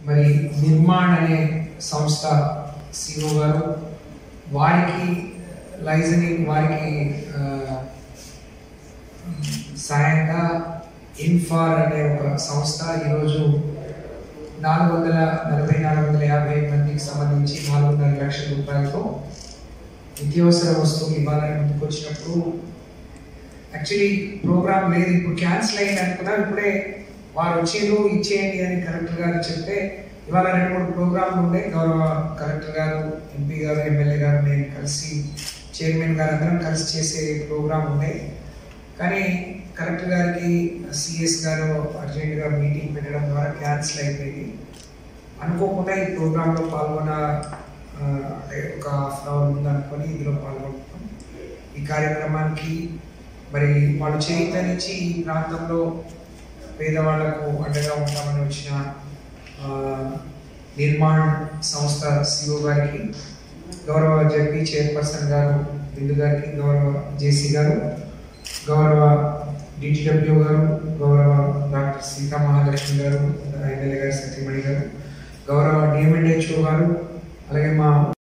మరి నిర్మాణ్ అనే సంస్థ సిఓ గారు వారికి లైజనింగ్ వారికి ఆ, సాయంగా ఇన్ఫార్ అనే ఒక సంస్థ ఈరోజు నాలుగు వందల నలభై నాలుగు వందల యాభై మందికి సంబంధించి నాలుగున్నర లక్షల రూపాయలతో నిత్యావసర వస్తువులు ఇవ్వాలని ముందుకు వచ్చినప్పుడు యాక్చువల్లీ ప్రోగ్రామ్ లేదు ఇప్పుడు క్యాన్సిల్ అయింది అనుకున్నా ఇప్పుడే వారు వచ్చేరు ఇచ్చేయండి అని కలెక్టర్ గారు చెప్తే ఇవాళ రెండు మూడు ప్రోగ్రాంలు ఉండే గౌరవ కలెక్టర్ గారు ఎంపీ గారు ఎమ్మెల్యే గారు నేను కలిసి చైర్మన్ గారు అందరం కలిసి చేసే ప్రోగ్రాం ఉండే కానీ కలెక్టర్ గారికి సిఎస్ గారు అర్జెంటుగా మీటింగ్ పెట్టడం ద్వారా క్యాన్సిల్ అయిపోయింది అనుకోకుండా ఈ ప్రోగ్రాంలో పాల్గొన్న ఆ, అంటే ఒక హాఫ్ అన్ అవర్ ముందు అనుకొని ఇందులో పాల్గొంటున్నాం ఈ కార్యక్రమానికి మరి వాళ్ళు చేయితనిచ్చి ఈ ప్రాంతంలో పేదవాళ్లకు అండగా ఉంటామని వచ్చిన ఆ, నిర్మాణ్ సంస్థ సిఓ గారికి గౌరవ జడ్పీ చైర్పర్సన్ గారు బిందు గారికి గౌరవ జేసీ గారు గౌరవ డిటిడబ్ల్యూ గారు గౌరవ డాక్టర్ సీతా మహాలక్ష్మి గారు ఎమ్మెల్యే గారు సత్యమణి గారు గౌరవ డిఎంఎన్హెచ్ఓ గారు అలాగే మా